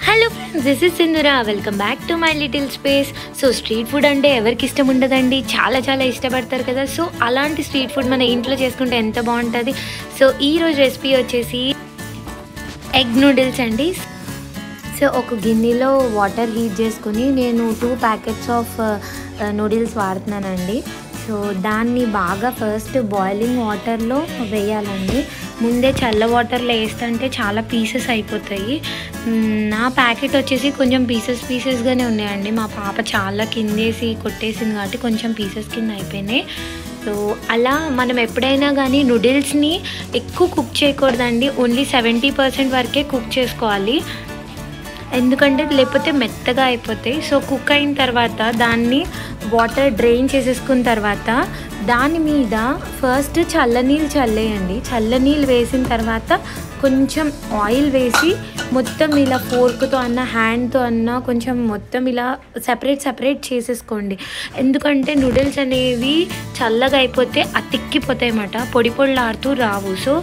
hello friends this is Sindhura welcome back to my little space so street food అంటే ఎవరికి ఇష్టం ఉండదండి చాలా చాలా ఇష్టపడతారు కదా సో అలాంటి స్ట్రీట్ ఫుడ్ మన ఇంట్లో చేసుకుంటే ఎంత బాగుంటుంది సో ఈ రోజు రెసిపీ వచ్చేసి ఎగ్ నూడిల్స్ అండి సో ఒక గిన్నెలో వాటర్ హీట్ చేసుకుని నేను టూ ప్యాకెట్స్ ఆఫ్ నూడిల్స్ వాడుతున్నానండి సో దాన్ని బాగా ఫస్ట్ బాయిలింగ్ వాటర్లో వేయాలండి ముందే చల్ల వాటర్లో వేస్తుంటే చాలా పీసెస్ అయిపోతాయి మ్, నా ప్యాకెట్ వచ్చేసి కొంచెం పీసెస్ పీసెస్గానే ఉన్నాయండి మా పాప చాలా కిందేసి కొట్టేసింది కాబట్టి కొంచెం పీసెస్ కింద అయిపోయినాయి సో అలా మనం ఎప్పుడైనా కానీ నూడిల్స్ని ఎక్కువ కుక్ చేయకూడదండి ఓన్లీ సెవెంటీ పర్సెంట్ వరకే కుక్ చేసుకోవాలి ఎందుకంటే లేకపోతే మెత్తగా అయిపోతాయి సో కుక్ అయిన తర్వాత దాన్ని వాటర్ డ్రైన్ చేసేసుకున్న తర్వాత దాని మీద ఫస్ట్ చల్లనీళ్ళు చల్లేయండి చల్లనీళ్ళు వేసిన తర్వాత కొంచెం ఆయిల్ వేసి మొత్తం ఇలా ఫోర్క్తో అన్న హ్యాండ్తో అన్న కొంచెం మొత్తం ఇలా సపరేట్ సపరేట్ చేసేసుకోండి ఎందుకంటే నూడిల్స్ అనేవి చల్లగా అయిపోతే అతిక్కిపోతాయి అన్నమాట పొడి పొడిలాడుతూ రావు సో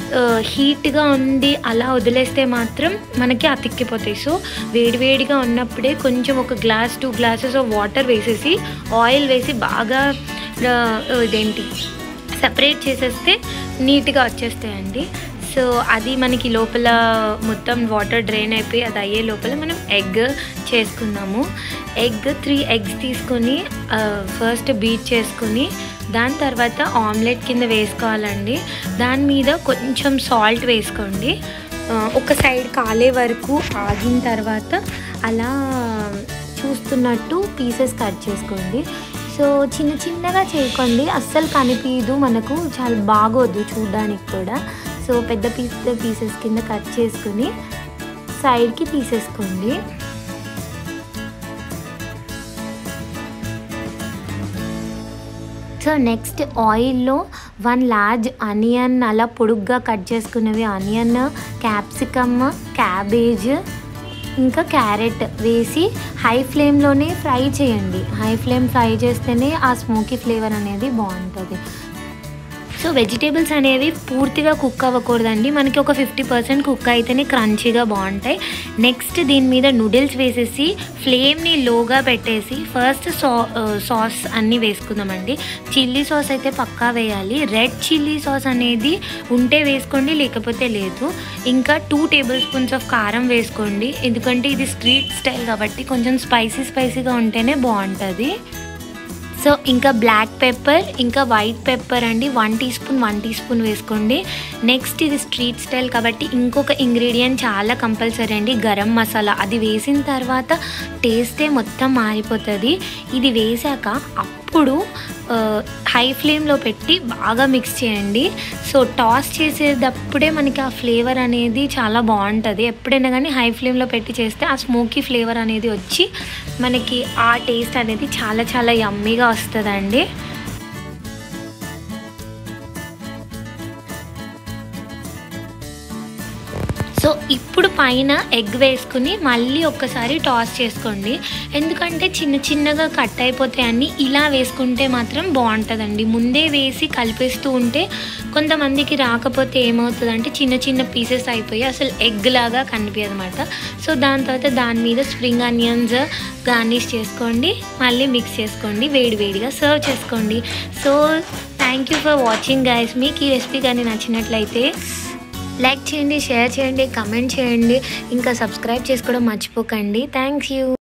హీట్గా ఉండి అలా వదిలేస్తే మాత్రం మనకి అతిక్కిపోతాయి సో వేడివేడిగా ఉన్నప్పుడే కొంచెం ఒక glass two glasses of water వేసేసి ఆయిల్ వేసి బాగా ఆ, ఇదేంటి సపరేట్ చేసేస్తే నీట్గా వచ్చేస్తాయండి సో అది మనకి లోపల మొత్తం వాటర్ డ్రైన్ అయిపోయి అది అయ్యే లోపల మనం ఎగ్ చేసుకుందాము ఎగ్ త్రీ ఎగ్స్ తీసుకొని ఫస్ట్ బీట్ చేసుకుని దాని తర్వాత ఆమ్లెట్ కింద వేసుకోవాలండి దాని మీద కొంచెం సాల్ట్ వేసుకోండి ఆ, ఒక సైడ్ కాలే వరకు ఆగిన తర్వాత అలా చూస్తున్నట్టు పీసెస్ కట్ చేసుకోండి సో చిన్న చిన్నగా చేయకండి అస్సలు కనిపించదు మనకు చాలా బాగోదు చూడడానికి కూడా సో పెద్ద పీస్ పీసెస్ కింద కట్ చేసుకుని సైడ్కి తీసేసుకోండి సో నెక్స్ట్ ఆయిల్లో వన్ లార్జ్ ఆనియన్ అలా పొడుగ్గా కట్ చేసుకున్నవి ఆనియన్ క్యాప్సికమ్ క్యాబేజ్ ఇంకా క్యారెట్ వేసి హై ఫ్లేమ్లోనే ఫ్రై చేయండి హై ఫ్లేమ్ ఫ్రై చేస్తేనే ఆ స్మోకీ ఫ్లేవర్ అనేది బాగుంటుంది సో వెజిటేబుల్స్ అనేవి పూర్తిగా కుక్ అవ్వకూడదండి మనకి ఒక ఫిఫ్టీ పర్సెంట్ కుక్ అయితేనే క్రంచీగా బాగుంటాయి నెక్స్ట్ దీని మీద నూడిల్స్ వేసేసి ఫ్లేమ్ని లోగా పెట్టేసి ఫస్ట్ సా సాస్ అన్నీ వేసుకుందామండి చిల్లీ సాస్ అయితే పక్కా వేయాలి రెడ్ చిల్లీ సాస్ అనేది ఉంటే వేసుకోండి లేకపోతే లేదు ఇంకా టూ టేబుల్ స్పూన్స్ ఆఫ్ కారం వేసుకోండి ఎందుకంటే ఇది స్ట్రీట్ స్టైల్ కాబట్టి కొంచెం స్పైసీ స్పైసీగా ఉంటేనే బాగుంటుంది సో ఇంకా బ్లాక్ పెప్పర్ ఇంకా వైట్ పెప్పర్ అండి one teaspoon one teaspoon వేసుకోండి నెక్స్ట్ ఇది స్ట్రీట్ స్టైల్ కాబట్టి ఇంకొక ఇంగ్రీడియంట్ చాలా కంపల్సరీ అండి గరం మసాలా అది వేసిన తర్వాత టేస్టే మొత్తం మారిపోతుంది ఇది వేసాక అప్పుడు హై ఫ్లేమ్లో పెట్టి బాగా మిక్స్ చేయండి సో టాస్ చేసేటప్పుడే మనకి ఆ ఫ్లేవర్ అనేది చాలా బాగుంటుంది ఎప్పుడైనా కానీ హై ఫ్లేమ్లో పెట్టి చేస్తే ఆ స్మోకీ ఫ్లేవర్ అనేది వచ్చి మనకి ఆ టేస్ట్ అనేది చాలా చాలా యమ్మీగా వస్తుందండి సో ఇప్పుడు పైన ఎగ్ వేసుకుని మళ్ళీ ఒక్కసారి టాస్ చేసుకోండి ఎందుకంటే చిన్న చిన్నగా కట్ అయిపోతాయని ఇలా వేసుకుంటే మాత్రం బాగుంటుందండి ముందే వేసి కలిపేస్తూ ఉంటే కొంతమందికి రాకపోతే ఏమవుతుందంటే చిన్న చిన్న పీసెస్ అయిపోయి అసలు ఎగ్ లాగా కనిపించదు అనమాట సో దాని తర్వాత దాని మీద స్ప్రింగ్ ఆనియన్స్ గార్నిష్ చేసుకోండి మళ్ళీ మిక్స్ చేసుకోండి వేడి వేడిగా సర్వ్ చేసుకోండి so thank you for watching guys మీకు ఈ రెసిపీ కానీ నచ్చినట్లయితే లైక్ చేయండి షేర్ చేయండి కమెంట్ చేయండి ఇంకా సబ్స్క్రైబ్ చేసుకోవడం మర్చిపోకండి థ్యాంక్స్ యూ